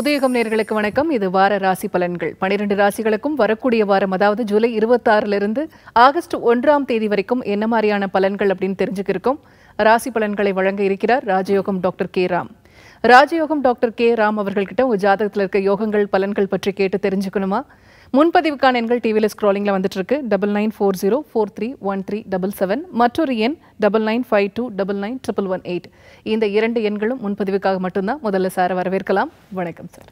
புதுயுகம் நேர்களுக்கு வணக்கம் இது வார ராசி பலன்கள் பனிரெண்டு ராசிகளுக்கும் வரக்கூடிய வாரம் அதாவது ஜூலை இருபத்தாறுல இருந்து ஆகஸ்ட் ஒன்றாம் தேதி வரைக்கும் என்ன மாதிரியான பலன்கள் அப்படின்னு தெரிஞ்சுக்கிருக்கோம் ராசி பலன்களை வழங்க இருக்கிறார் ராஜயோகம் டாக்டர் கே ராம் ராஜயோகம் டாக்டர் கே ராம் அவர்கள்கிட்ட உங்க ஜாதகத்தில் இருக்க யோகங்கள் பலன்கள் பற்றி கேட்டு தெரிஞ்சுக்கணுமா முன்பதிவுக்கான எண்கள் டிவியில் ஸ்க்ராலிங்கில் வந்துட்டு இருக்கு double nine four zero four three one three double seven மற்றொரு எண் double nine five two double nine triple one eight இந்த இரண்டு எண்களும் முன்பதிவுக்காக மட்டும்தான் முதல்ல சாரை வரவேற்கலாம் வணக்கம் சார்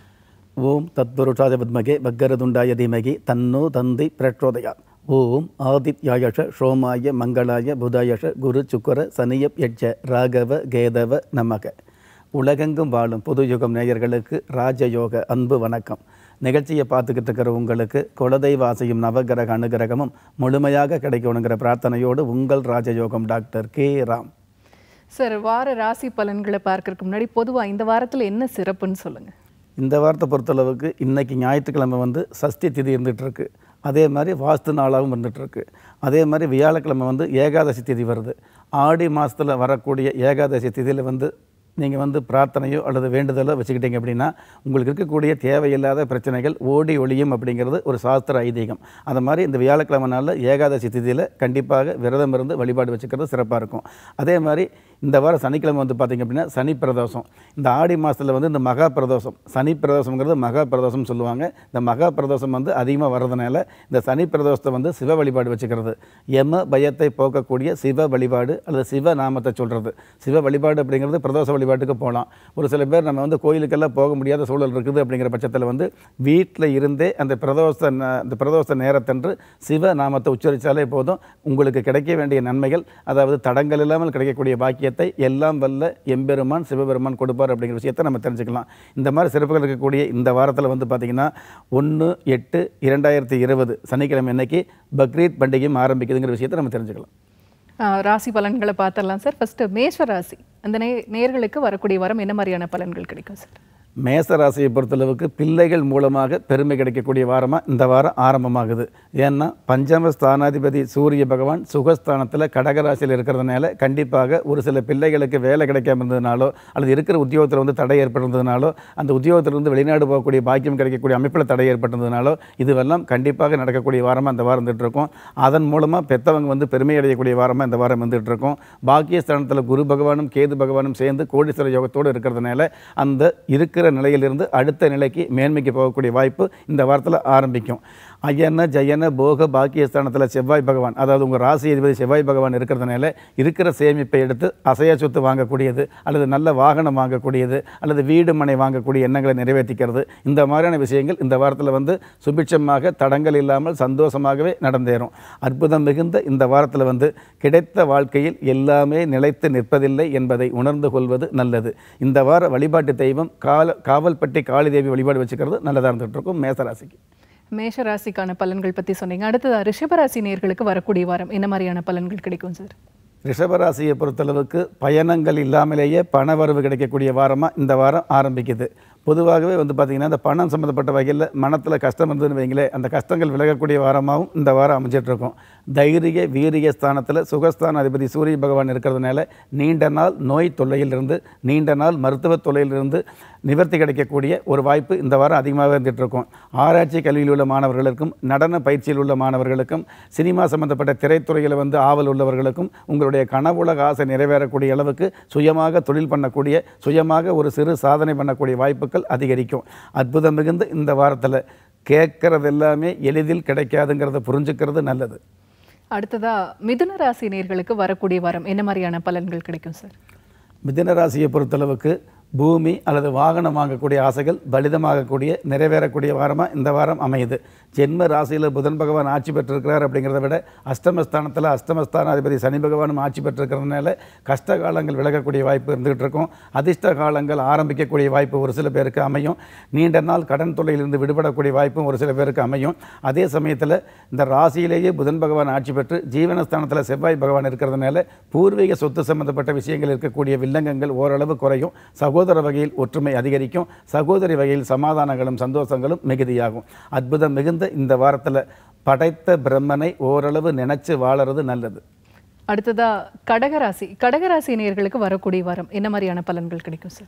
ஓம் தத்புருஷாய வித்மகே வக்கரதுண்டாய தீமகி தன்னோ தந்தி பிரச்சோதயா ஓம் ஆதித்யாயஷ சோமாய மங்களாய புதாயஷ குரு சுக்கர சனியப் யட்ச ராகவ கேதவ நமக உலகெங்கும் வாழும் புதுயுகம் நேயர்களுக்கு ராஜயோக அன்பு வணக்கம் நிகழ்ச்சியை பார்த்துக்கிட்டு இருக்கிற உங்களுக்கு குலதெய்வ ஆசையும் நவகிரக அனுகிரகமும் முழுமையாக கிடைக்கணுங்கிற பிரார்த்தனையோடு உங்கள் ராஜயோகம் டாக்டர் கே ராம் சார் வார ராசி பலன்களை பார்க்கறதுக்கு முன்னாடி பொதுவா இந்த வாரத்துல என்ன சிறப்புன்னு சொல்லுங்க இந்த வாரத்தை பொறுத்தளவுக்கு இன்னைக்கு ஞாயிற்றுக்கிழமை வந்து சஷ்டி திதி இருந்துட்டு இருக்கு அதே மாதிரி வாஸ்து நாளாகவும் இருந்துட்டு இருக்கு அதே மாதிரி வியாழக்கிழமை வந்து ஏகாதசி திதி வருது ஆடி மாதத்தில் வரக்கூடிய ஏகாதசி திதியில் வந்து நீங்கள் வந்து பிரார்த்தனையோ அல்லது வேண்டுதலோ வச்சுக்கிட்டீங்க அப்படின்னா உங்களுக்கு இருக்கக்கூடிய தேவையில்லாத பிரச்சனைகள் ஓடி ஒளியும் அப்படிங்கிறது ஒரு சாஸ்திர ஐதீகம் அந்த மாதிரி இந்த வியாழக்கிழமை நாளில் ஏகாதசி திதியில் கண்டிப்பாக விரதம் இருந்து வழிபாடு வச்சுக்கிறது சிறப்பாக இருக்கும் அதே மாதிரி இந்த வாரம் சனிக்கிழமை வந்து பார்த்திங்க அப்படின்னா சனி பிரதோஷம் இந்த ஆடி மாதத்தில் வந்து இந்த மகா பிரதோஷம் சனி பிரதோஷங்கிறது மகா பிரதோஷம் சொல்லுவாங்க இந்த மகா பிரதோஷம் வந்து அதிகமாக வர்றதுனால இந்த சனி பிரதோஷத்தை வந்து சிவ வழிபாடு வச்சுக்கிறது யம பயத்தை போக்கக்கூடிய சிவ வழிபாடு அல்லது சிவ நாமத்தை சொல்கிறது சிவ வழிபாடு அப்படிங்கிறது பிரதோஷ வழிபாட்டுக்கு போகலாம் ஒரு சில பேர் நம்ம வந்து கோயிலுக்கெல்லாம் போக முடியாத சூழல் இருக்குது அப்படிங்கிற பட்சத்தில் வந்து வீட்டில் இருந்தே அந்த பிரதோஷ ந- அந்த பிரதோஷ நேரத்தன்று சிவ நாமத்தை உச்சரித்தாலே போதும் உங்களுக்கு கிடைக்க வேண்டிய நன்மைகள் அதாவது தடங்கள் இல்லாமல் கிடைக்கக்கூடிய பாக்கியத்தை எல்லாம் வல்ல எம்பெருமான் சிவபெருமான் கொடுப்பார் அப்படிங்கிற விஷயத்தை நம்ம தெரிஞ்சுக்கலாம் இந்த மாதிரி சிறப்புகள் இருக்கக்கூடிய இந்த வாரத்தில் வந்து பார்த்திங்கன்னா ஒன்று எட்டு இரண்டாயிரத்தி இருபது சனிக்கிழமை அன்னைக்கு பக்ரீத் பண்டிகையும் ஆரம்பிக்குதுங்கிற விஷயத்தை நம்ம தெரிஞ்சுக்கலாம் ஆஹ் ராசி பலன்களை பார்த்தரலாம் சார் ஃபர்ஸ்ட் மேஷ ராசி அந்த நே நேர்களுக்கு வரக்கூடிய வாரம் என்ன மாதிரியான பலன்கள் கிடைக்கும் சார் மேச ராசியை பொறுத்தளவுக்கு பிள்ளைகள் மூலமாக பெருமை கிடைக்கக்கூடிய வாரமாக இந்த வாரம் ஆரம்பமாகுது ஏன்னா பஞ்சம ஸ்தானாதிபதி சூரிய பகவான் சுகஸ்தானத்தில் கடகராசியில் இருக்கிறதுனால கண்டிப்பாக ஒரு சில பிள்ளைகளுக்கு வேலை கிடைக்காம இருந்ததுனாலோ அல்லது இருக்கிற உத்தியோகத்தில் வந்து தடை ஏற்பட்டிருந்ததுனாலோ அந்த உத்தியோகத்திலிருந்து வெளிநாடு போகக்கூடிய பாக்கியம் கிடைக்கக்கூடிய அமைப்பில் தடை ஏற்பட்டிருந்ததுனாலோ இதுவெல்லாம் கண்டிப்பாக நடக்கக்கூடிய வாரமாக இந்த வாரம் வந்துட்டு இருக்கும் அதன் மூலமாக பெற்றவங்க வந்து பெருமை அடையக்கூடிய வாரமாக இந்த வாரம் வந்துட்டு இருக்கும் பாக்கியஸ்தானத்தில் குரு பகவானும் கேது பகவானும் சேர்ந்து கோடீஸ்வர யோகத்தோடு இருக்கிறதுனால அந்த இருக்கிற நிலையிலிருந்து அடுத்த நிலைக்கு மேன்மைக்கு போகக்கூடிய வாய்ப்பு இந்த வாரத்தில் ஆரம்பிக்கும் அயன ஜயன போக பாக்கியஸ்தானத்தில் செவ்வாய் பகவான் அதாவது உங்கள் ராசி அதிபதி செவ்வாய் பகவான் இருக்கிறதுனால இருக்கிற சேமிப்பை எடுத்து அசையா சொத்து வாங்கக்கூடியது அல்லது நல்ல வாகனம் வாங்கக்கூடியது அல்லது வீடு மனை வாங்கக்கூடிய எண்ணங்களை நிறைவேற்றிக்கிறது இந்த மாதிரியான விஷயங்கள் இந்த வாரத்தில் வந்து சுபிட்சமாக தடங்கள் இல்லாமல் சந்தோஷமாகவே நடந்தேறும் அற்புதம் மிகுந்த இந்த வாரத்தில் வந்து கிடைத்த வாழ்க்கையில் எல்லாமே நிலைத்து நிற்பதில்லை என்பதை உணர்ந்து கொள்வது நல்லது இந்த வார வழிபாட்டு தெய்வம் கால காவல்பட்டி காளி தேவி வழிபாடு வச்சுக்கிறது நல்லதாக இருந்துகிட்டு இருக்கும் மேசராசிக்கு மேஷ ராசிக்கான பலன்கள் பத்தி சொன்னீங்க அடுத்தது ரிஷபராசி நேர்களுக்கு வரக்கூடிய வாரம் என்ன மாதிரியான பலன்கள் கிடைக்கும் சார் ரிஷபராசியை பொறுத்தளவுக்கு பயணங்கள் இல்லாமலேயே பண வரவு கிடைக்கக்கூடிய வாரமாக இந்த வாரம் ஆரம்பிக்குது பொதுவாகவே வந்து பார்த்திங்கன்னா இந்த பணம் சம்மந்தப்பட்ட வகையில் மனத்தில் கஷ்டம் இருந்ததுன்னு வைங்களேன் அந்த கஷ்டங்கள் விலகக்கூடிய வாரமாகவும் இந்த வாரம் அமைஞ்சிட்டு இருக்கும் தைரிய வீரிய ஸ்தானத்தில் சுகஸ்தான அதிபதி சூரிய பகவான் இருக்கிறதுனால நீண்ட நாள் நோய் தொல்லையிலிருந்து நீண்ட நாள் மருத்துவ தொல்லையிலிருந்து நிவர்த்தி கிடைக்கக்கூடிய ஒரு வாய்ப்பு இந்த வாரம் அதிகமாக இருந்துகிட்டு இருக்கும் ஆராய்ச்சி கல்வியில் உள்ள மாணவர்களுக்கும் நடன பயிற்சியில் உள்ள மாணவர்களுக்கும் சினிமா சம்பந்தப்பட்ட திரைத்துறையில் வந்து ஆவல் உள்ளவர்களுக்கும் உங்களுடைய கனவுலக ஆசை நிறைவேறக்கூடிய அளவுக்கு சுயமாக தொழில் பண்ணக்கூடிய சுயமாக ஒரு சிறு சாதனை பண்ணக்கூடிய வாய்ப்புகள் அதிகரிக்கும் அற்புதம் மிகுந்த இந்த வாரத்தில் கேட்கறது எல்லாமே எளிதில் கிடைக்காதுங்கிறத புரிஞ்சுக்கிறது நல்லது அடுத்ததா மிதுன ராசி நேர்களுக்கு வரக்கூடிய வாரம் என்ன மாதிரியான பலன்கள் கிடைக்கும் சார் மிதுன ராசியை பொறுத்தளவுக்கு பூமி அல்லது வாகனம் வாங்கக்கூடிய ஆசைகள் பலிதமாகக்கூடிய நிறைவேறக்கூடிய வாரமாக இந்த வாரம் அமையுது ஜென்ம ராசியில் புதன் பகவான் ஆட்சி பெற்றிருக்கிறார் அப்படிங்கிறத விட அஷ்டமஸ்தானத்தில் அஷ்டமஸ்தானாதிபதி சனி பகவானும் ஆட்சி பெற்றிருக்கிறதுனால கஷ்ட காலங்கள் விலகக்கூடிய வாய்ப்பு இருந்துகிட்டு இருக்கும் அதிர்ஷ்ட காலங்கள் ஆரம்பிக்கக்கூடிய வாய்ப்பு ஒரு சில பேருக்கு அமையும் நீண்ட நாள் கடன் தொல்லையிலிருந்து விடுபடக்கூடிய வாய்ப்பும் ஒரு சில பேருக்கு அமையும் அதே சமயத்தில் இந்த ராசியிலேயே புதன் பகவான் ஆட்சி பெற்று ஜீவனஸ்தானத்தில் செவ்வாய் பகவான் இருக்கிறதுனால பூர்வீக சொத்து சம்பந்தப்பட்ட விஷயங்கள் இருக்கக்கூடிய வில்லங்கங்கள் ஓரளவு குறையும் சகோதர வகையில் ஒற்றுமை அதிகரிக்கும் சகோதரி வகையில் சமாதானங்களும் சந்தோஷங்களும் மிகுதியாகும் அற்புதம் மிகுந்த இந்த வாரத்தில் படைத்த பிரம்மனை ஓரளவு நினைச்சு வாழறது நல்லது அடுத்ததா கடகராசி கடகராசி நேயர்களுக்கு வரக்கூடிய வாரம் என்ன மாதிரியான பலன்கள் கிடைக்கும் சார்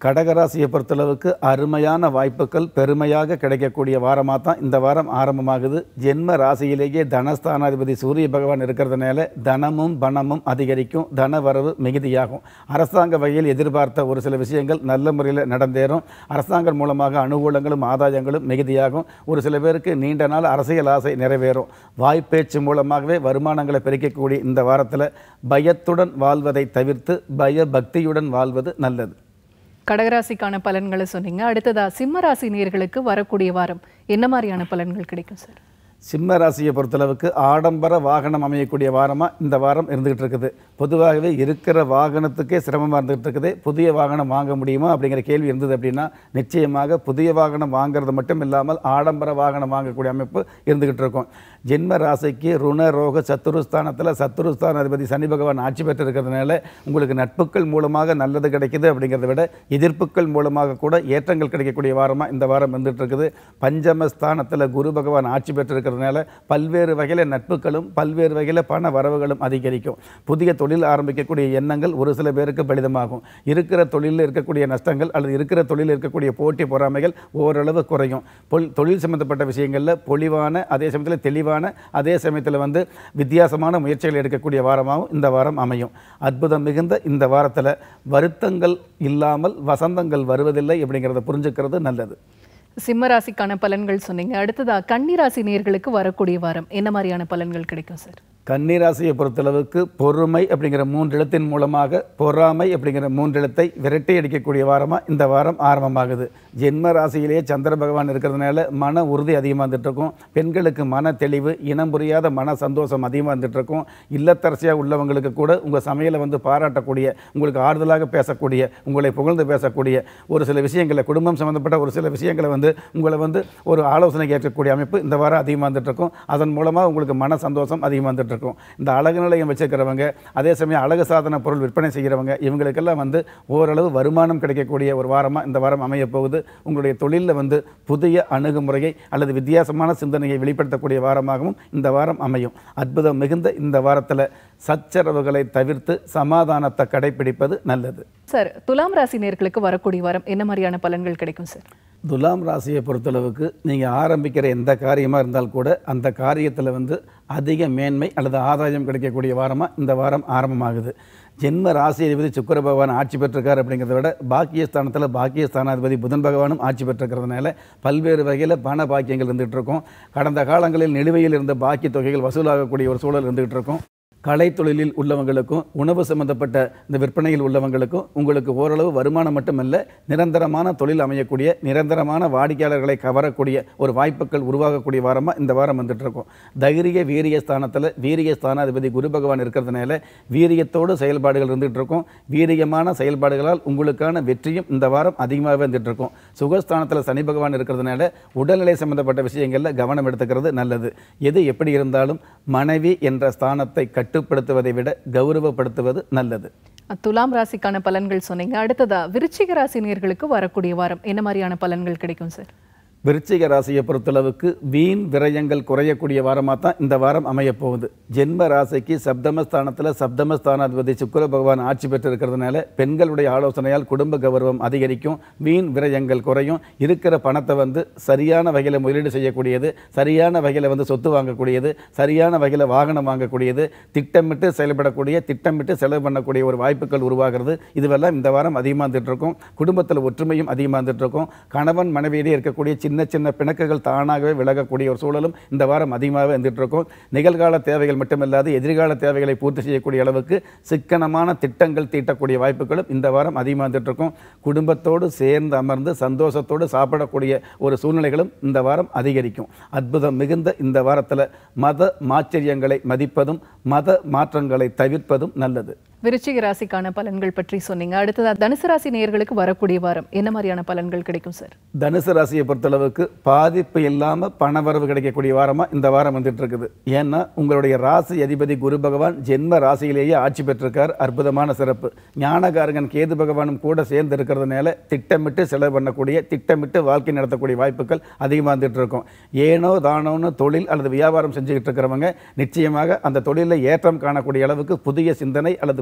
கடகராசியை பொறுத்தளவுக்கு அருமையான வாய்ப்புகள் பெருமையாக கிடைக்கக்கூடிய வாரமாக தான் இந்த வாரம் ஆரம்பமாகுது ஜென்ம ராசியிலேயே தனஸ்தானாதிபதி சூரிய பகவான் இருக்கிறதுனால தனமும் பணமும் அதிகரிக்கும் தன வரவு மிகுதியாகும் அரசாங்க வகையில் எதிர்பார்த்த ஒரு சில விஷயங்கள் நல்ல முறையில் நடந்தேறும் அரசாங்கம் மூலமாக அனுகூலங்களும் ஆதாயங்களும் மிகுதியாகும் ஒரு சில பேருக்கு நீண்ட நாள் அரசியல் ஆசை நிறைவேறும் வாய்ப்பேச்சு மூலமாகவே வருமானங்களை பெருக்கக்கூடிய இந்த வாரத்தில் பயத்துடன் வாழ்வதை தவிர்த்து பய பக்தியுடன் வாழ்வது நல்லது கடகராசிக்கான பலன்களை சொன்னீங்க அடுத்ததா சிம்ம ராசி நேர்களுக்கு வரக்கூடிய வாரம் என்ன மாதிரியான பலன்கள் கிடைக்கும் சார் சிம்ம ராசியை பொறுத்தளவுக்கு ஆடம்பர வாகனம் அமையக்கூடிய வாரமாக இந்த வாரம் இருந்துகிட்டு இருக்குது பொதுவாகவே இருக்கிற வாகனத்துக்கே சிரமமாக இருந்துகிட்டு இருக்குது புதிய வாகனம் வாங்க முடியுமா அப்படிங்கிற கேள்வி இருந்தது அப்படின்னா நிச்சயமாக புதிய வாகனம் வாங்குறது மட்டும் இல்லாமல் ஆடம்பர வாகனம் வாங்கக்கூடிய அமைப்பு இருந்துகிட்டு இருக்கும் ஜென்ம ராசிக்கு ருண ரோக சத்துருஸ்தானத்தில் சத்துருஸ்தான அதிபதி சனி பகவான் ஆட்சி பெற்று இருக்கிறதுனால உங்களுக்கு நட்புகள் மூலமாக நல்லது கிடைக்குது அப்படிங்கிறத விட எதிர்ப்புகள் மூலமாக கூட ஏற்றங்கள் கிடைக்கக்கூடிய வாரமாக இந்த வாரம் வந்துட்டு இருக்குது பஞ்சமஸ்தானத்தில் குரு பகவான் ஆட்சி பெற்று இருக்கிறதுனால பல்வேறு வகையில் நட்புகளும் பல்வேறு வகையில் பண வரவுகளும் அதிகரிக்கும் புதிய தொழில் ஆரம்பிக்கக்கூடிய எண்ணங்கள் ஒரு சில பேருக்கு பலிதமாகும் இருக்கிற தொழிலில் இருக்கக்கூடிய நஷ்டங்கள் அல்லது இருக்கிற தொழிலில் இருக்கக்கூடிய போட்டி பொறாமைகள் ஓரளவு குறையும் பொல் தொழில் சம்பந்தப்பட்ட விஷயங்களில் பொலிவான அதே சமயத்தில் தெளிவான அதே சமயத்தில் வந்து வித்தியாசமான முயற்சிகள் எடுக்கக்கூடிய வாரமாகவும் இந்த வாரம் அமையும் அற்புதம் மிகுந்த இந்த வாரத்தில் வருத்தங்கள் இல்லாமல் வசந்தங்கள் வருவதில்லை அப்படிங்கிறத புரிஞ்சுக்கிறது நல்லது சிம்ம ராசிக்கான பலன்கள் சொன்னீங்க அடுத்ததா கன்னி ராசி நேர்களுக்கு வரக்கூடிய வாரம் என்ன மாதிரியான பலன்கள் கிடைக்கும் சார் கன்னிராசியை பொறுத்தளவுக்கு பொறுமை அப்படிங்கிற மூன்றெழுத்தின் மூலமாக பொறாமை அப்படிங்கிற மூன்றெழுத்தை விரட்டி அடிக்கக்கூடிய வாரமாக இந்த வாரம் ஆரம்பமாகுது ஜென்ம ராசியிலேயே சந்திர பகவான் இருக்கிறதுனால மன உறுதி அதிகமாக வந்துட்டு இருக்கும் பெண்களுக்கு மன தெளிவு இனம் புரியாத மன சந்தோஷம் அதிகமாக வந்துட்டு இருக்கும் இல்லத்தரசியாக உள்ளவங்களுக்கு கூட உங்கள் சமையலை வந்து பாராட்டக்கூடிய உங்களுக்கு ஆறுதலாக பேசக்கூடிய உங்களை புகழ்ந்து பேசக்கூடிய ஒரு சில விஷயங்களை குடும்பம் சம்மந்தப்பட்ட ஒரு சில விஷயங்களை வந்து உங்களை வந்து ஒரு ஆலோசனை கேட்கக்கூடிய அமைப்பு இந்த வாரம் அதிகமாக வந்துட்டு இருக்கும் அதன் மூலமாக உங்களுக்கு மன சந்தோஷம் அதிகமாக வந்துட்டு இருக்கும் இந்த அழகு நிலையம் வச்சிருக்கிறவங்க அதே சமயம் அழகு சாதன பொருள் விற்பனை செய்கிறவங்க இவங்களுக்கெல்லாம் வந்து ஓரளவு வருமானம் கிடைக்கக்கூடிய ஒரு வாரமாக இந்த வாரம் அமைய போகுது உங்களுடைய தொழிலில் வந்து புதிய அணுகுமுறையை அல்லது வித்தியாசமான சிந்தனையை வெளிப்படுத்தக்கூடிய வாரமாகவும் இந்த வாரம் அமையும் அற்புதம் மிகுந்த இந்த வாரத்தில் சச்சரவுகளை தவிர்த்து சமாதானத்தை கடைபிடிப்பது நல்லது சார் துலாம் ராசி நேர்களுக்கு வரக்கூடிய வாரம் என்ன மாதிரியான பலன்கள் கிடைக்கும் சார் துலாம் ராசியை பொறுத்தளவுக்கு நீங்கள் ஆரம்பிக்கிற எந்த காரியமாக இருந்தால் கூட அந்த காரியத்தில் வந்து அதிக மேன்மை அல்லது ஆதாயம் கிடைக்கக்கூடிய வாரமாக இந்த வாரம் ஆரம்பமாகுது ஜென்ம ராசி அதிபதி சுக்கர பகவான் ஆட்சி பெற்றிருக்கார் அப்படிங்கிறத விட பாக்கியஸ்தானத்தில் பாக்கியஸ்தானாதிபதி புதன் பகவானும் ஆட்சி பெற்றிருக்கிறதுனால பல்வேறு வகையில் பண பாக்கியங்கள் இருந்துகிட்டு இருக்கும் கடந்த காலங்களில் நிலுவையில் இருந்த பாக்கி தொகைகள் வசூலாகக்கூடிய ஒரு சூழல் இருந்துகிட்டு இருக்கும் கலைத்தொழிலில் உள்ளவங்களுக்கும் உணவு சம்பந்தப்பட்ட இந்த விற்பனையில் உள்ளவங்களுக்கும் உங்களுக்கு ஓரளவு வருமானம் மட்டுமல்ல நிரந்தரமான தொழில் அமையக்கூடிய நிரந்தரமான வாடிக்கையாளர்களை கவரக்கூடிய ஒரு வாய்ப்புகள் உருவாகக்கூடிய வாரமாக இந்த வாரம் வந்துட்டு இருக்கும் தைரிய வீரிய ஸ்தானத்தில் வீரிய ஸ்தானாதிபதி குரு பகவான் இருக்கிறதுனால வீரியத்தோடு செயல்பாடுகள் இருந்துகிட்டு இருக்கும் வீரியமான செயல்பாடுகளால் உங்களுக்கான வெற்றியும் இந்த வாரம் அதிகமாகவே வந்துட்டு இருக்கும் சுகஸ்தானத்தில் சனி பகவான் இருக்கிறதுனால உடல்நிலை சம்பந்தப்பட்ட விஷயங்களில் கவனம் எடுத்துக்கிறது நல்லது எது எப்படி இருந்தாலும் மனைவி என்ற ஸ்தானத்தை கட்டுப்படுத்துவதை விட கௌரவப்படுத்துவது நல்லது துலாம் ராசிக்கான பலன்கள் சொன்னீங்க அடுத்ததா விருச்சிக ராசி நேர்களுக்கு வரக்கூடிய வாரம் என்ன மாதிரியான பலன்கள் கிடைக்கும் சார் விருச்சிக ராசியை பொறுத்தளவுக்கு வீண் விரயங்கள் குறையக்கூடிய வாரமாக தான் இந்த வாரம் அமையப் போகுது ஜென்ம ராசிக்கு சப்தமஸ்தானத்தில் சப்தமஸ்தானாதிபதி சுக்கிர பகவான் ஆட்சி பெற்றிருக்கிறதுனால பெண்களுடைய ஆலோசனையால் குடும்ப கௌரவம் அதிகரிக்கும் வீண் விரயங்கள் குறையும் இருக்கிற பணத்தை வந்து சரியான வகையில் முதலீடு செய்யக்கூடியது சரியான வகையில் வந்து சொத்து வாங்கக்கூடியது சரியான வகையில் வாகனம் வாங்கக்கூடியது திட்டமிட்டு செயல்படக்கூடிய திட்டமிட்டு செலவு பண்ணக்கூடிய ஒரு வாய்ப்புகள் உருவாகிறது இதுவெல்லாம் இந்த வாரம் அதிகமாக வந்துட்டு இருக்கும் குடும்பத்தில் ஒற்றுமையும் அதிகமாக வந்துட்டு இருக்கும் கணவன் மனைவியிடையே இருக்கக்கூடிய சின்ன சின்ன பிணக்குகள் தானாகவே விலகக்கூடிய ஒரு சூழலும் இந்த வாரம் அதிகமாகவே வந்துட்டு இருக்கும் நிகழ்கால தேவைகள் மட்டுமல்லாது எதிர்கால தேவைகளை பூர்த்தி செய்யக்கூடிய அளவுக்கு சிக்கனமான திட்டங்கள் தீட்டக்கூடிய வாய்ப்புகளும் இந்த வாரம் அதிகமாக வந்துட்டு இருக்கும் குடும்பத்தோடு சேர்ந்து அமர்ந்து சந்தோஷத்தோடு சாப்பிடக்கூடிய ஒரு சூழ்நிலைகளும் இந்த வாரம் அதிகரிக்கும் அற்புதம் மிகுந்த இந்த வாரத்தில் மத மாச்சரியங்களை மதிப்பதும் மத மாற்றங்களை தவிர்ப்பதும் நல்லது விருச்சிக ராசிக்கான பலன்கள் பற்றி சொன்னீங்க அடுத்ததா தனுசு ராசி நேர்களுக்கு வரக்கூடிய வாரம் என்ன மாதிரியான பலன்கள் கிடைக்கும் சார் தனுசு ராசியை பொறுத்தளவுக்கு பாதிப்பு இல்லாமல் பணவரவு கிடைக்கக்கூடிய வாரமாக இந்த வாரம் வந்துட்டு இருக்குது ஏன்னா உங்களுடைய ராசி அதிபதி குரு பகவான் ஜென்ம ராசியிலேயே ஆட்சி பெற்றிருக்கார் அற்புதமான சிறப்பு ஞானகாரகன் கேது பகவானும் கூட சேர்ந்து இருக்கிறதுனால திட்டமிட்டு செலவு பண்ணக்கூடிய திட்டமிட்டு வாழ்க்கை நடத்தக்கூடிய வாய்ப்புகள் அதிகமாக வந்துட்டு இருக்கும் ஏனோ தானோன்னு தொழில் அல்லது வியாபாரம் செஞ்சுக்கிட்டு இருக்கிறவங்க நிச்சயமாக அந்த தொழிலில் ஏற்றம் காணக்கூடிய அளவுக்கு புதிய சிந்தனை அல்லது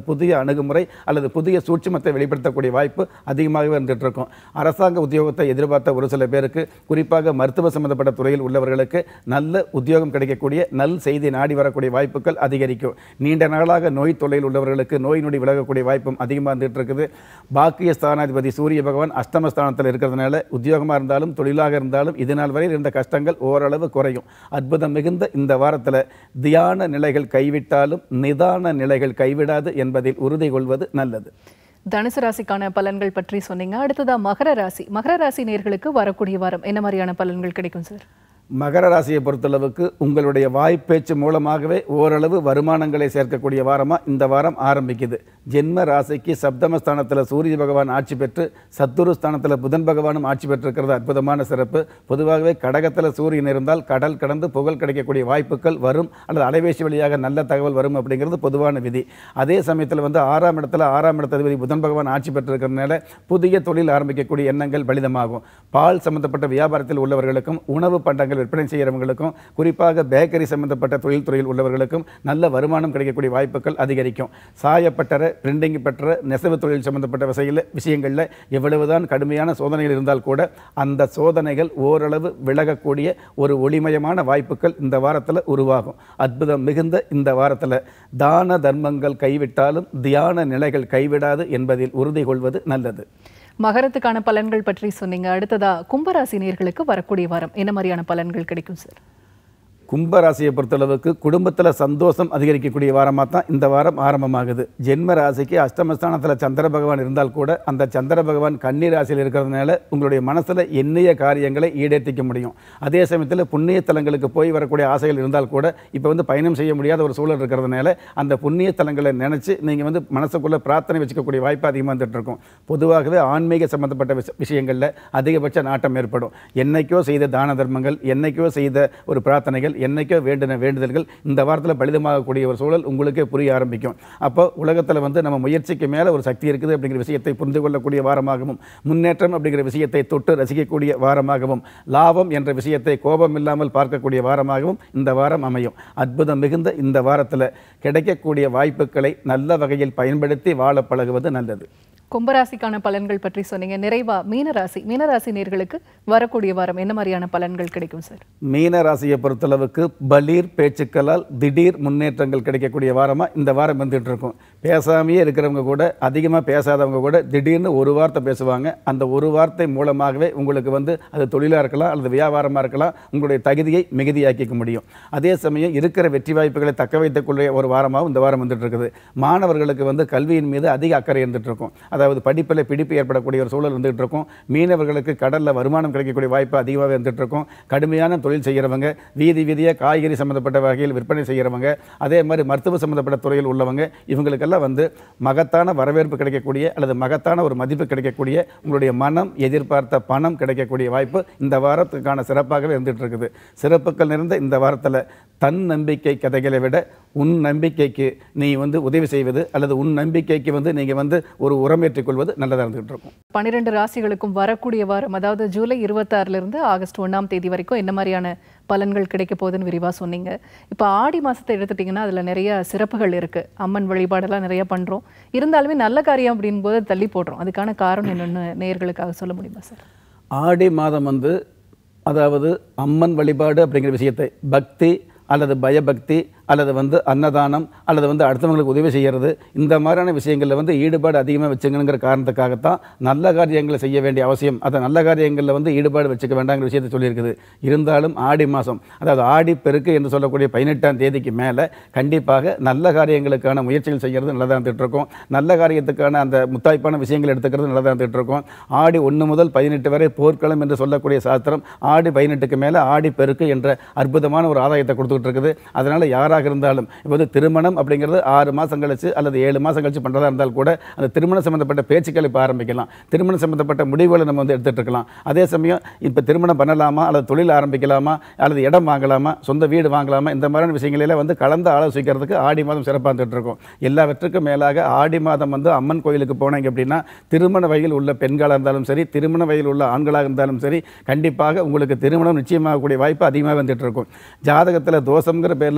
புதிய அணுகுமுறை அல்லது புதிய சூட்சுமத்தை வெளிப்படுத்தக்கூடிய வாய்ப்பு அதிகமாகவே இருந்துட்டு இருக்கும் அரசாங்க உத்தியோகத்தை எதிர்பார்த்த ஒரு சில பேருக்கு குறிப்பாக மருத்துவ சம்பந்தப்பட்ட துறையில் உள்ளவர்களுக்கு நல்ல உத்தியோகம் கிடைக்கக்கூடிய நல் செய்தி நாடி வரக்கூடிய வாய்ப்புகள் அதிகரிக்கும் நீண்ட நாளாக நோய் தொல்லையில் உள்ளவர்களுக்கு நோய் நொடி விலகக்கூடிய வாய்ப்பும் அதிகமாக இருந்துட்டு இருக்குது பாக்கிய ஸ்தானாதிபதி சூரிய பகவான் அஷ்டமஸ்தானத்தில் இருக்கிறதுனால உத்தியோகமாக இருந்தாலும் தொழிலாக இருந்தாலும் இது நாள் வரை இருந்த கஷ்டங்கள் ஓரளவு குறையும் அற்புதம் மிகுந்த இந்த வாரத்தில் தியான நிலைகள் கைவிட்டாலும் நிதான நிலைகள் கைவிடாது என்பதில் உறுதி கொள்வது நல்லது தனுசு ராசிக்கான பலன்கள் பற்றி சொன்னீங்க அடுத்ததா மகர ராசி மகர ராசி நேர்களுக்கு வரக்கூடிய வாரம் என்ன மாதிரியான பலன்கள் கிடைக்கும் சார் மகர ராசியை பொறுத்தளவுக்கு உங்களுடைய வாய்ப்பேச்சு மூலமாகவே ஓரளவு வருமானங்களை சேர்க்கக்கூடிய வாரமாக இந்த வாரம் ஆரம்பிக்குது ஜென்ம ராசிக்கு சப்தமஸ்தானத்தில் சூரிய பகவான் ஆட்சி பெற்று சத்துரு ஸ்தானத்தில் புதன் பகவானும் ஆட்சி பெற்றிருக்கிறது அற்புதமான சிறப்பு பொதுவாகவே கடகத்தில் சூரியன் இருந்தால் கடல் கடந்து புகழ் கிடைக்கக்கூடிய வாய்ப்புகள் வரும் அல்லது அலைபேசி வழியாக நல்ல தகவல் வரும் அப்படிங்கிறது பொதுவான விதி அதே சமயத்தில் வந்து ஆறாம் இடத்துல ஆறாம் இடத்ததிபதி புதன் பகவான் ஆட்சி பெற்றிருக்கிறதுனால புதிய தொழில் ஆரம்பிக்கக்கூடிய எண்ணங்கள் பலிதமாகும் பால் சம்பந்தப்பட்ட வியாபாரத்தில் உள்ளவர்களுக்கும் உணவு பண்டங்கள் விற்பனை செய்கிறவங்களுக்கும் குறிப்பாக பேக்கரி சம்பந்தப்பட்ட தொழில்துறையில் உள்ளவர்களுக்கும் நல்ல வருமானம் கிடைக்கக்கூடிய வாய்ப்புகள் அதிகரிக்கும் சாயப்பட்டற பிரிண்டிங் பெற்ற நெசவு தொழில் சம்பந்தப்பட்ட விஷயத்தில் விஷயங்களில் எவ்வளவுதான் கடுமையான சோதனைகள் இருந்தால் கூட அந்த சோதனைகள் ஓரளவு விலகக்கூடிய ஒரு ஒளிமயமான வாய்ப்புகள் இந்த வாரத்தில் உருவாகும் அற்புதம் மிகுந்த இந்த வாரத்தில் தான தர்மங்கள் கைவிட்டாலும் தியான நிலைகள் கைவிடாது என்பதில் உறுதி கொள்வது நல்லது மகரத்துக்கான பலன்கள் பற்றி சொன்னீங்க அடுத்ததா கும்பராசி நேர்களுக்கு வரக்கூடிய வாரம் என்ன மாதிரியான பலன்கள் கிடைக்கும் சார் கும்பராசியை பொறுத்தளவுக்கு குடும்பத்தில் சந்தோஷம் அதிகரிக்கக்கூடிய வாரமாக தான் இந்த வாரம் ஆரம்பமாகுது ஜென்ம ராசிக்கு அஷ்டமஸ்தானத்தில் சந்திர பகவான் இருந்தால் கூட அந்த சந்திர பகவான் கன்னி ராசியில் இருக்கிறதுனால உங்களுடைய மனசில் எண்ணிய காரியங்களை ஈடேற்றிக்க முடியும் அதே சமயத்தில் புண்ணிய தலங்களுக்கு போய் வரக்கூடிய ஆசைகள் இருந்தால் கூட இப்போ வந்து பயணம் செய்ய முடியாத ஒரு சூழல் இருக்கிறதுனால அந்த புண்ணிய தலங்களை நினச்சி நீங்கள் வந்து மனசுக்குள்ளே பிரார்த்தனை வச்சுக்கக்கூடிய வாய்ப்பு அதிகமாக வந்துட்டு இருக்கும் பொதுவாகவே ஆன்மீக சம்பந்தப்பட்ட விஷ விஷயங்களில் அதிகபட்ச நாட்டம் ஏற்படும் என்னைக்கோ செய்த தான தர்மங்கள் என்னைக்கோ செய்த ஒரு பிரார்த்தனைகள் என்னைக்கோ வேண்டின வேண்டுதல்கள் இந்த வாரத்தில் பலிதமாகக்கூடிய ஒரு சூழல் உங்களுக்கே புரிய ஆரம்பிக்கும் அப்போ உலகத்தில் வந்து நம்ம முயற்சிக்கு மேலே ஒரு சக்தி இருக்குது அப்படிங்கிற விஷயத்தை புரிந்து கொள்ளக்கூடிய வாரமாகவும் முன்னேற்றம் அப்படிங்கிற விஷயத்தை தொட்டு ரசிக்கக்கூடிய வாரமாகவும் லாபம் என்ற விஷயத்தை கோபம் இல்லாமல் பார்க்கக்கூடிய வாரமாகவும் இந்த வாரம் அமையும் அற்புதம் மிகுந்த இந்த வாரத்தில் கிடைக்கக்கூடிய வாய்ப்புகளை நல்ல வகையில் பயன்படுத்தி வாழ பழகுவது நல்லது கும்பராசிக்கான பலன்கள் பற்றி சொன்னீங்க நிறைவா மீனராசி மீனராசி நேர்களுக்கு வரக்கூடிய வாரம் என்ன மாதிரியான பலன்கள் கிடைக்கும் சார் மீன ராசியை பொறுத்தளவுக்கு பலீர் பேச்சுக்களால் திடீர் முன்னேற்றங்கள் கிடைக்கக்கூடிய வாரமாக இந்த வாரம் வந்துட்டு இருக்கும் பேசாமையே இருக்கிறவங்க கூட அதிகமாக பேசாதவங்க கூட திடீர்னு ஒரு வார்த்தை பேசுவாங்க அந்த ஒரு வார்த்தை மூலமாகவே உங்களுக்கு வந்து அது தொழிலாக இருக்கலாம் அல்லது வியாபாரமாக இருக்கலாம் உங்களுடைய தகுதியை மிகுதியாக்கிக்க முடியும் அதே சமயம் இருக்கிற வெற்றி வாய்ப்புகளை தக்க வைத்துக்கொள்ள ஒரு வாரமாகவும் இந்த வாரம் வந்துட்டு இருக்குது மாணவர்களுக்கு வந்து கல்வியின் மீது அதிக அக்கறை இருந்துட்டு இருக்கும் அதாவது படிப்பில் பிடிப்பு ஏற்படக்கூடிய ஒரு சூழல் வந்துட்டு இருக்கும் மீனவர்களுக்கு கடலில் வருமானம் கிடைக்கக்கூடிய வாய்ப்பு அதிகமாக இருந்துட்டு இருக்கும் கடுமையான தொழில் செய்கிறவங்க வீதி வீதியாக காய்கறி சம்மந்தப்பட்ட வகையில் விற்பனை செய்கிறவங்க அதே மாதிரி மருத்துவ சம்மந்தப்பட்ட துறையில் உள்ளவங்க இவங்களுக்கெல்லாம் வந்து மகத்தான வரவேற்பு கிடைக்கக்கூடிய அல்லது மகத்தான ஒரு மதிப்பு கிடைக்கக்கூடிய உங்களுடைய மனம் எதிர்பார்த்த பணம் கிடைக்கக்கூடிய வாய்ப்பு இந்த வாரத்துக்கான சிறப்பாகவே இருந்துட்டு இருக்குது சிறப்புகள் நிறைந்த இந்த வாரத்தில் தன் நம்பிக்கை கதைகளை விட உன் நம்பிக்கைக்கு நீ வந்து உதவி செய்வது அல்லது உன் நம்பிக்கைக்கு வந்து நீங்கள் வந்து ஒரு உரமேற்றிக் கொள்வது நல்லதாக இருந்துகிட்டு இருக்கும் பன்னிரெண்டு ராசிகளுக்கும் வரக்கூடிய வாரம் அதாவது ஜூலை இருபத்தாறுல இருந்து ஆகஸ்ட் ஒண்ணாம் தேதி வரைக்கும் என்ன மாதிரியான பலன்கள் கிடைக்க போகுதுன்னு விரிவா சொன்னீங்க இப்போ ஆடி மாசத்தை எடுத்துட்டிங்கன்னா அதுல நிறைய சிறப்புகள் இருக்கு அம்மன் வழிபாடெல்லாம் நிறைய பண்றோம் இருந்தாலுமே நல்ல காரியம் அப்படின் போது தள்ளி போடுறோம் அதுக்கான காரணம் என்னன்னு நேயர்களுக்காக சொல்ல முடியுமா சார் ஆடி மாதம் வந்து அதாவது அம்மன் வழிபாடு அப்படிங்கிற விஷயத்தை பக்தி அல்லது பயபக்தி அல்லது வந்து அன்னதானம் அல்லது வந்து அடுத்தவங்களுக்கு உதவி செய்கிறது இந்த மாதிரியான விஷயங்களில் வந்து ஈடுபாடு அதிகமாக வச்சுங்கிற காரணத்துக்காகத்தான் நல்ல காரியங்களை செய்ய வேண்டிய அவசியம் அதை நல்ல காரியங்களில் வந்து ஈடுபாடு வச்சுக்க வேண்டாங்கிற விஷயத்தை சொல்லியிருக்குது இருந்தாலும் ஆடி மாதம் அதாவது ஆடி பெருக்கு என்று சொல்லக்கூடிய பதினெட்டாம் தேதிக்கு மேலே கண்டிப்பாக நல்ல காரியங்களுக்கான முயற்சிகள் செய்கிறது நல்லதாக இருந்துகிட்டு இருக்கும் நல்ல காரியத்துக்கான அந்த முத்தாய்ப்பான விஷயங்கள் எடுத்துக்கிறது நல்லதாக இருந்துகிட்டு இருக்கும் ஆடி ஒன்று முதல் பதினெட்டு வரை போர்க்களம் என்று சொல்லக்கூடிய சாஸ்திரம் ஆடி பதினெட்டுக்கு மேலே ஆடி பெருக்கு என்ற அற்புதமான ஒரு ஆதாயத்தை கொடுத்துக்கிட்டு இருக்குது அதனால் யாராக இருந்தாலும் இப்போ வந்து திருமணம் அப்படிங்கிறது ஆறு மாதம் கழிச்சு அல்லது ஏழு மாதம் கழிச்சு பண்ணுறதா இருந்தால் கூட அந்த திருமணம் சம்மந்தப்பட்ட பேச்சுக்கள் இப்போ ஆரம்பிக்கலாம் திருமணம் சம்மந்தப்பட்ட முடிவுகளை நம்ம வந்து எடுத்துகிட்டு இருக்கலாம் அதே சமயம் இப்போ திருமணம் பண்ணலாமா அல்லது தொழில் ஆரம்பிக்கலாமா அல்லது இடம் வாங்கலாமா சொந்த வீடு வாங்கலாமா இந்த மாதிரியான விஷயங்களெல்லாம் வந்து கலந்து ஆலோசிக்கிறதுக்கு ஆடி மாதம் சிறப்பாக இருந்துட்டு இருக்கும் எல்லாவற்றுக்கும் மேலாக ஆடி மாதம் வந்து அம்மன் கோயிலுக்கு போனீங்க அப்படின்னா திருமண வயதில் உள்ள பெண்களாக இருந்தாலும் சரி திருமண வயதில் உள்ள ஆண்களாக இருந்தாலும் சரி கண்டிப்பாக உங்களுக்கு திருமணம் நிச்சயமாகக்கூடிய வாய்ப்பு அதிகமாக வந்துட்டு இருக்கும் ஜாதகத்தில் தோஷங்கிற பேரில் ஒரு சில தடை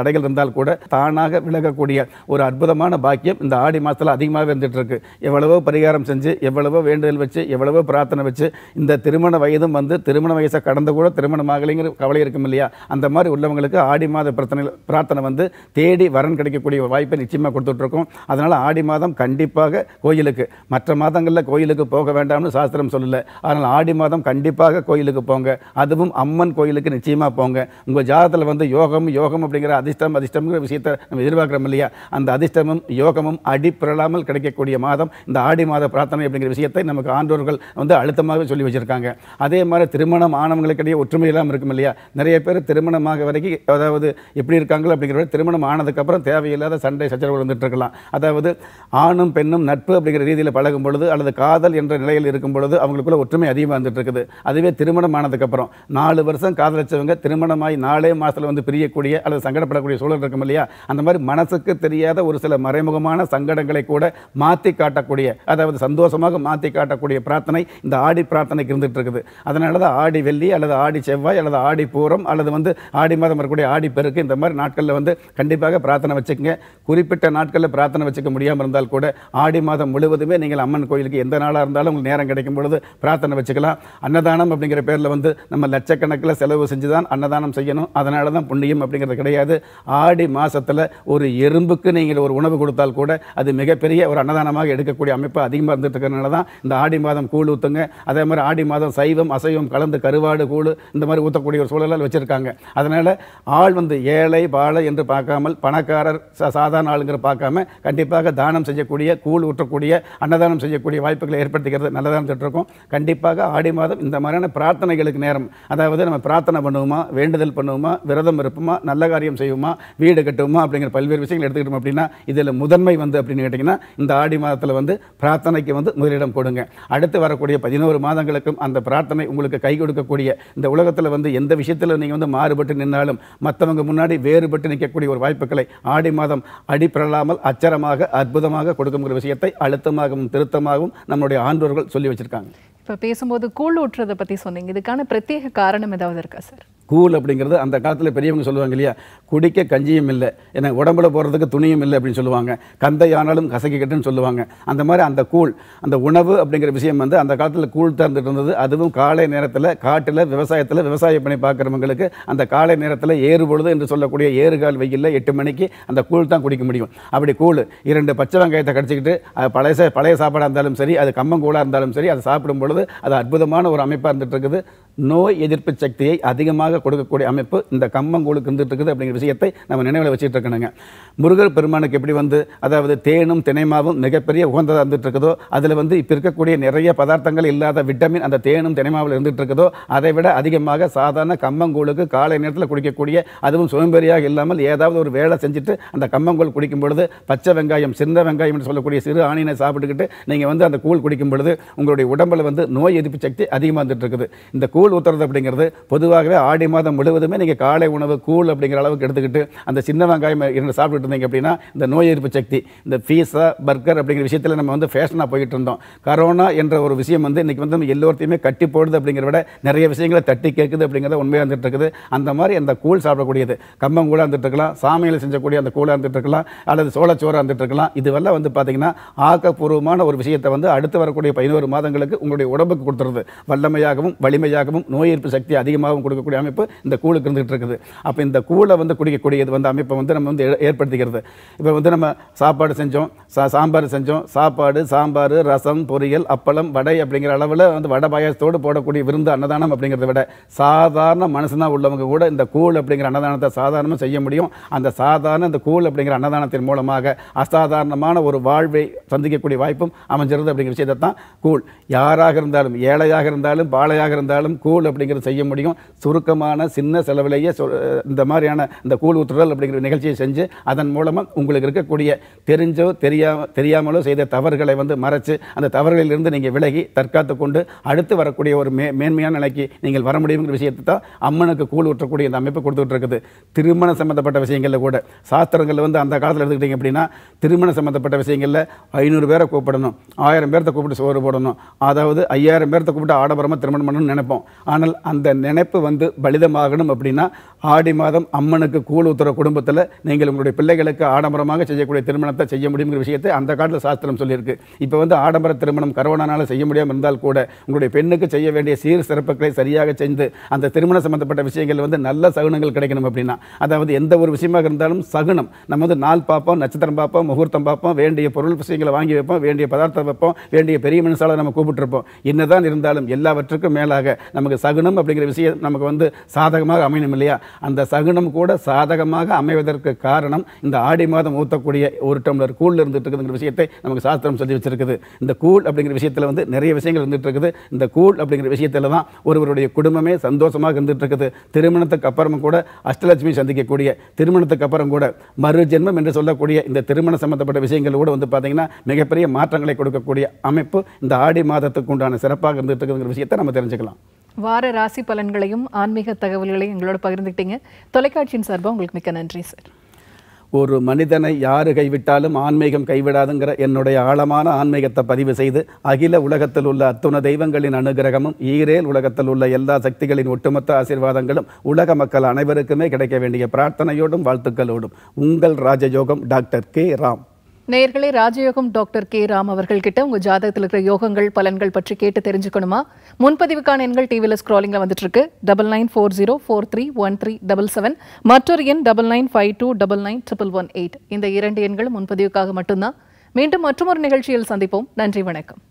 தடைகள் இருந்தால் கூட தானாக விலகக்கூடிய ஒரு அற்புதமான பாக்கியம் இந்த ஆடி மாதத்தில் அதிகமாக இருந்துட்டு இருக்கு எவ்வளவோ பரிகாரம் செஞ்சு எவ்வளவோ வேண்டுதல் வச்சு எவ்வளவோ பிரார்த்தனை வச்சு இந்த திருமண வயதும் வந்து திருமண வயசை கடந்து கூட திருமணம் ஆகலைங்கிற கவலை இருக்கும் இல்லையா அந்த மாதிரி உள்ளவங்களுக்கு ஆடி மாத பிரார்த்தனை பிரார்த்தனை வந்து தேடி வரன் கிடைக்கக்கூடிய ஒரு வாய்ப்பை நிச்சயமாக கொடுத்துட்ருக்கோம் அதனால் ஆடி மாதம் கண்டிப்பாக கோயிலுக்கு மற்ற மாதங்களில் கோயிலுக்கு போக வேண்டாம்னு சாஸ்திரம் சொல்லலை அதனால் ஆடி மாதம் கண்டிப்பாக கோயிலுக்கு போங்க அதுவும் அம்மன் கோயிலுக்கு நிச்சயமாக போங்க உங்கள் ஜாதகத்தில் வந்து யோகம் யோகம் அப்படிங்கிற அதிர்ஷ்டம் அதிர்ஷ்டம்ங்கிற விஷயத்தை நம்ம எதிர்பார்க்குறோம் இல்லையா அந்த அதிர்ஷ்டமும் யோகமும் அடிப்பிரளாமல் கிடைக்கக்கூடிய மாதம் இந்த ஆடி மாத பிரார்த்தனை அப்படிங்கிற விஷயத்தை நமக்கு ஆண்டோர்கள் வந்து அழுத்தமாகவே சொல்லி வச்சிருக்காங்க அதே மாதிரி திருமணம் ஆனவங்களுக்கிடையே ஒற்றுமை இல்லாமல் இருக்கும் இல்லையா நிறைய பேர் திருமணமாக வரைக்கும் அதாவது எப்படி இருக்காங்களோ அப்படிங்கிற திருமணம் ஆனதுக்கப்புறம் தேவையில்லாத சண்டை சச்சரவு வந்துட்டு இருக்கலாம் அதாவது ஆணும் பெண்ணும் நட்பு அப்படிங்கிற ரீதியில் பழகும் பொழுது அல்லது காதல் என்ற நிலையில் இருக்கும் பொழுது அவங்களுக்குள்ள ஒற்றுமை அதிகமாக வந்துட்டு இருக்குது அதுவே திருமணம் ஆனதுக்கப்புறம் நாலு வருஷம் காதலிச்சவங்க திருமணமாகி நாலே மாதத்தில் வந்து பிரியக்கூடிய அல்லது சங்கடப்படக்கூடிய சூழல் இருக்கும் இல்லையா அந்த மாதிரி மனசுக்கு தெரியாத ஒரு சில மறைமுகமான சங்கடங்களை கூட மாற்றி காட்டக்கூடிய அதாவது சந்தோஷமாக மாற்றி காட்டக்கூடிய பிரார்த்தனை இந்த ஆடி பிரார்த்தனைக்கு இருந்துட்டு இருக்குது அதனால தான் ஆடி வெள்ளி அல்லது ஆடி செவ்வாய் அல்லது ஆடி பூரம் அல்லது வந்து ஆடி மாதம் வரக்கூடிய ஆடி பெருக்கு இந்த மாதிரி நாட்களில் வந்து கண்டிப்பாக பிரார்த்தனை வச்சுக்கோங்க குறிப்பிட்ட நாட்களில் பிரார்த்தனை வச்சுக்க முடியாமல் இருந்தால் கூட ஆடி மாதம் முழுவதுமே நீங்கள் அம்மன் கோயிலுக்கு எந்த நாளாக இருந்தாலும் உங்களுக்கு நேரம் கிடைக்கும் பொழுது பிரார்த்தனை வச்சுக்கலாம் அன்னதானம் அப்படிங்கிற பேரில் வந்து நம்ம லட்சக்கணக்கில் செலவு செஞ்சு தான் அன்னதானம் செய்யணும் அதனால தான் புண்ணியம் அப்படிங்கிறது கிடையாது ஆடி மாதத்தில் ஒரு எறும்புக்கு நீங்கள் ஒரு உணவு கொடுத்தால் கூட அது மிகப்பெரிய ஒரு அன்னதானமாக எடுக்கக்கூடிய அமைப்பு அதிகமாக இருந்துட்டு இருக்கிறதுனால தான் இந்த ஆடி மாதம் கூழ் ஊற்றுங்க அதே மாதிரி ஆடி மாதம் சைவம் அசைவம் கலந்து கருவாடு கூழ் இந்த மாதிரி ஊற்றக்கூடிய ஒரு சூழலால் வச்சுருக்காங்க அதனால் ஆள் வந்து ஏழை பாழை என்று பார்க்காமல் பணக்காரர் சா- சாதாரண ஆளுங்கிற பார்க்காம கண்டிப்பாக தானம் செய்யக்கூடிய கூழ் ஊற்றக்கூடிய அன்னதானம் செய்யக்கூடிய வாய்ப்புகளை ஏற்படுத்திக்கிறது நல்லதாக இருக்கும் கண்டிப்பாக ஆடி மாதம் இந்த மாதிரியான பிரார்த்தனைகளுக்கு நேரம் அதாவது நம்ம பிரார்த்தனை பண்ணுவோமா வேண்டுதல் பண்ணுவோமா விரதம் இருப்போமா நல்ல காரியம் செய்வோமா வீடு கட்டுவோமா அப்படிங்கிற பல்வேறு விஷயங்கள் எடுத்துக்கிட்டோம் அப்படின்னா இதில் முதன்மை வந்து அப்படின்னு கேட்டிங்கன்னா இந்த ஆடி மாதத்தில் வந்து பிரார்த்தனைக்கு வந்து முதலிடம் கொடுங்க அடுத்து வரக்கூடிய பதினோரு மாதங்களுக்கும் அந்த பிரார்த்தனை உங்களுக்கு கை கொடுக்கக்கூடிய இந்த உலகத்தில் வந்து எந்த விஷயத்தில் நீங்கள் வந்து மாறுபட்டு நின்னாலும் மற்றவங்க முன்னாடி வேறுபட்டு நிற்கக்கூடிய ஒரு வாய்ப்புகளை ஆடி மாதம் அடிப்பிரலாமல் அச்சரமாக அற்புதமாக கொடுக்குங்கிற விஷயத்தை அழுத்தமாகவும் திருத்தமாகவும் நம்மளுடைய ஆண்டோர்கள் சொல்லி வச்சிருக்காங்க இப்போ பேசும்போது கூழ் ஊற்றுறதை பற்றி சொன்னீங்க இதுக்கான பிரத்யேக காரணம் ஏதாவது இருக்கா சார் கூழ் அப்படிங்கிறது அந்த காலத்தில் பெரியவங்க சொல்லுவாங்க இல்லையா குடிக்க கஞ்சியும் இல்லை ஏன்னா உடம்புல போகிறதுக்கு துணியும் இல்லை அப்படின்னு சொல்லுவாங்க கந்தை ஆனாலும் கசக்கிக்கட்டுன்னு சொல்லுவாங்க அந்த மாதிரி அந்த கூழ் அந்த உணவு அப்படிங்கிற விஷயம் வந்து அந்த காலத்தில் கூழ் தந்துட்டு இருந்தது அதுவும் காலை நேரத்தில் காட்டில் விவசாயத்தில் விவசாய பணி பார்க்குறவங்களுக்கு அந்த காலை நேரத்தில் ஏறு பொழுது என்று சொல்லக்கூடிய ஏறுகால் வெயிலில் எட்டு மணிக்கு அந்த கூழ் தான் குடிக்க முடியும் அப்படி கூழ் இரண்டு பச்சை வெங்காயத்தை கடிச்சிக்கிட்டு அது பழைய சா- பழைய சாப்பாடாக இருந்தாலும் சரி அது கம்மங்கூழாக இருந்தாலும் சரி அதை சாப்பிடும் பொழுது அது அற்புதமான ஒரு அமைப்பாக இருந்துட்டு இருக்குது நோய் எதிர்ப்பு சக்தியை அதிகமாக கொடுக்கக்கூடிய அமைப்பு இந்த கம்மங்கூழுக்கு இருந்துட்டு இருக்குது அப்படிங்கிற விஷயத்தை நம்ம நினைவில் வச்சுட்டு இருக்கணுங்க முருகர் பெருமானுக்கு எப்படி வந்து அதாவது தேனும் தினைமாவும் மிகப்பெரிய உகந்ததாக இருந்துட்டு இருக்குதோ அதில் வந்து இப்போ இருக்கக்கூடிய நிறைய பதார்த்தங்கள் இல்லாத விட்டமின் அந்த தேனும் தினைமாவில் இருந்துட்டு இருக்குதோ அதை விட அதிகமாக சாதாரண கம்மங்கூழுக்கு காலை நேரத்தில் குடிக்கக்கூடிய அதுவும் சோம்பேறியாக இல்லாமல் ஏதாவது ஒரு வேலை செஞ்சுட்டு அந்த கம்மங்கூழ் குடிக்கும் பொழுது பச்சை வெங்காயம் சின்ன வெங்காயம் என்று சொல்லக்கூடிய சிறு ஆணினை சாப்பிட்டுக்கிட்டு நீங்கள் வந்து அந்த கூழ் குடிக்கும் பொழுது உங்களுடைய உடம்புல வந்து நோய் எதிர்ப்பு சக்தி அதிகமாக வந்துட்டு இருக்குது இந்த கூழ் ஊத்துறது அப்படிங்கிறது பொதுவாகவே ஆடி மாதம் முழுவதுமே நீங்கள் காலை உணவு கூழ் அப்படிங்கிற அளவுக்கு எடுத்துக்கிட்டு அந்த சின்ன வெங்காயம் இரண்டு சாப்பிட்டுட்டு இருந்தீங்க அப்படின்னா இந்த நோய் எதிர்ப்பு சக்தி இந்த பீஸா பர்கர் அப்படிங்கிற விஷயத்தில் நம்ம வந்து ஃபேஷனாக போயிட்டு இருந்தோம் கரோனா என்ற ஒரு விஷயம் வந்து இன்னைக்கு வந்து நம்ம எல்லோருத்தையுமே கட்டி போடுது அப்படிங்கிறத விட நிறைய விஷயங்களை தட்டி கேட்குது அப்படிங்கிறத உண்மையாக இருந்துட்டு இருக்குது அந்த மாதிரி அந்த கூழ் சாப்பிடக்கூடியது கம்பங்கூழாக இருந்துட்டு இருக்கலாம் சாமியில் செஞ்சக்கூடிய அந்த கூழாக இருந்துட்டு இருக்கலாம் அல்லது சோளச்சோறாக இருந்துட்டு இருக்கலாம் இதுவெல்லாம் வந்து பார்த்தீங்கன்னா ஆக்கப்பூர்வமான ஒரு விஷயத்தை வந்து அடுத்து வரக்கூடிய பதினோரு மாதங்களுக்கு உங்களுடைய உடம்புக்கு கொடுத்துருது வல்லமையாகவும் வலிமையாகவும் நோய் எதிர்ப்பு சக்தி அதிகமாகவும் கொடுக்கக்கூடிய அமைப்பு இந்த கூழுக்கு இருந்துகிட்டு இருக்குது அப்போ இந்த கூழை வந்து குடிக்கக்கூடியது வந்து அமைப்பை வந்து நம்ம வந்து ஏ- ஏற்படுத்திக்கிறது இப்போ வந்து நம்ம சாப்பாடு செஞ்சோம் சா சாம்பார் செஞ்சோம் சாப்பாடு சாம்பார் ரசம் பொரியல் அப்பளம் வடை அப்படிங்கிற அளவில் வந்து வடை பாயாசத்தோடு போடக்கூடிய விருந்து அன்னதானம் அப்படிங்கிறத விட சாதாரண மனுஷனாக உள்ளவங்க கூட இந்த கூழ் அப்படிங்கிற அன்னதானத்தை சாதாரணமாக செய்ய முடியும் அந்த சாதாரண இந்த கூழ் அப்படிங்கிற அன்னதானத்தின் மூலமாக அசாதாரணமான ஒரு வாழ்வை சந்திக்கக்கூடிய வாய்ப்பும் அமைஞ்சிருது அப்படிங்கிற விஷயத்தை தான் கூழ் யாராக இருந்தாலும் ஏழையாக இருந்தாலும் பாழையாக இருந்தாலும் கூழ் அப்படிங்கிறது செய்ய முடியும் சுருக்கமான சின்ன செலவிலேயே சொ- இந்த மாதிரியான இந்த கூழ் ஊற்றுதல் அப்படிங்கிற நிகழ்ச்சியை செஞ்சு அதன் மூலமாக உங்களுக்கு இருக்கக்கூடிய தெரிஞ்சோ தெரியாம தெரியாமலோ செய்த தவறுகளை வந்து மறைச்சு அந்த தவறுகளிலிருந்து நீங்கள் விலகி தற்காத்து கொண்டு அடுத்து வரக்கூடிய ஒரு மே மேன்மையான நிலைக்கு நீங்கள் வர முடியுங்கிற விஷயத்தை தான் அம்மனுக்கு கூழ் ஊற்றக்கூடிய இந்த அமைப்பு கொடுத்துட்டு இருக்குது திருமணம் சம்பந்தப்பட்ட விஷயங்களில் கூட சாஸ்திரங்களில் வந்து அந்த காலத்தில் எடுத்துக்கிட்டீங்க அப்படின்னா திருமணம் சம்பந்தப்பட்ட விஷயங்களில் ஐநூறு பேரை கூப்பிடணும் ஆயிரம் பேர்த்த கூப்பிட்டு சோறு போடணும் அதாவது ஐயாயிரம் பேர்த்த கூப்பிட்டு ஆடம்பரமாக திருமணம் பண்ணணும்னு நினைப்போம் ஆனால் அந்த நினைப்பு வந்து பலிதமாகணும் அப்படின்னா ஆடி மாதம் அம்மனுக்கு கூழ் ஊத்துற குடும்பத்தில் நீங்கள் உங்களுடைய பிள்ளைகளுக்கு ஆடம்பரமாக செய்யக்கூடிய திருமணத்தை செய்ய முடியுங்கிற விஷயத்தை அந்த காலத்தில் சாஸ்திரம் சொல்லியிருக்கு இப்போ வந்து ஆடம்பர திருமணம் கரோனானால செய்ய முடியாமல் இருந்தால் கூட உங்களுடைய பெண்ணுக்கு செய்ய வேண்டிய சீர் சிறப்புகளை சரியாக செய்து அந்த திருமணம் சம்பந்தப்பட்ட விஷயங்கள் வந்து நல்ல சகுனங்கள் கிடைக்கணும் அப்படின்னா அதாவது எந்த ஒரு விஷயமாக இருந்தாலும் சகுனம் நம்ம வந்து நாள் பார்ப்போம் நட்சத்திரம் பார்ப்போம் முகூர்த்தம் பார்ப்போம் வேண்டிய பொருள் விஷயங்களை வாங்கி வைப்போம் வேண்டிய பதார்த்தம் வைப்போம் வேண்டிய பெரிய மனுஷால நம்ம கூப்பிட்டுருப்போம் என்னதான் இருந்தாலும் எல்லாவற்றுக்கும் மேலாக நமக்கு சகுனம் அப்படிங்கிற விஷயம் நமக்கு வந்து சாதகமாக அமையணும் இல்லையா அந்த சகுனம் கூட சாதகமாக அமைவதற்கு காரணம் இந்த ஆடி மாதம் ஊற்றக்கூடிய ஒரு டம்ளர் கூழ் இருந்துட்டு இருக்குதுங்கிற விஷயத்தை நமக்கு சாஸ்திரம் சொல்லி வச்சிருக்குது இந்த கூழ் அப்படிங்கிற விஷயத்தில் வந்து நிறைய விஷயங்கள் இருந்துட்டு இருக்குது இந்த கூழ் அப்படிங்கிற விஷயத்தில் தான் ஒருவருடைய குடும்பமே சந்தோஷமாக இருந்துட்டு இருக்குது திருமணத்துக்கு அப்புறமும் கூட அஷ்டலட்சுமி சந்திக்கக்கூடிய திருமணத்துக்கு அப்புறம் கூட மறு ஜென்மம் என்று சொல்லக்கூடிய இந்த திருமணம் சம்பந்தப்பட்ட விஷயங்கள் கூட வந்து பார்த்தீங்கன்னா மிகப்பெரிய மாற்றங்களை கொடுக்கக்கூடிய அமைப்பு இந்த ஆடி மாதத்துக்கு உண்டான சிறப்பாக இருந்துட்டு இருக்குதுங்கிற விஷயத்தை நம்ம தெரிஞ்சுக்கலாம் வார ராசி பலன்களையும் ஆன்மீக தகவல்களையும் எங்களோட பகிர்ந்துக்கிட்டீங்க தொலைக்காட்சியின் சார்பாக உங்களுக்கு மிக்க நன்றி சார் ஒரு மனிதனை யாரு கைவிட்டாலும் ஆன்மீகம் கைவிடாதுங்கிற என்னுடைய ஆழமான ஆன்மீகத்தை பதிவு செய்து அகில உலகத்தில் உள்ள அத்துண தெய்வங்களின் அனுகிரகமும் ஈரேல் உலகத்தில் உள்ள எல்லா சக்திகளின் ஒட்டுமொத்த ஆசீர்வாதங்களும் உலக மக்கள் அனைவருக்குமே கிடைக்க வேண்டிய பிரார்த்தனையோடும் வாழ்த்துக்களோடும் உங்கள் ராஜயோகம் டாக்டர் கே ராம் நேயர்களே ராஜயோகம் டாக்டர் கே ராம் அவர்கள் கிட்ட உங்க ஜாதகத்தில் இருக்கிற யோகங்கள் பலன்கள் பற்றி கேட்டு தெரிஞ்சுக்கணுமா முன்பதிவுக்கான எண்கள் டிவியில் ஸ்க்ராலிங்ல வந்துட்டு இருக்கு double nine four zero four three one three double seven மற்றொரு எண் double nine five two double nine triple one eight இந்த இரண்டு எண்கள் முன்பதிவுக்காக மட்டும்தான் மீண்டும் மற்றொரு நிகழ்ச்சியில் சந்திப்போம் நன்றி வணக்கம்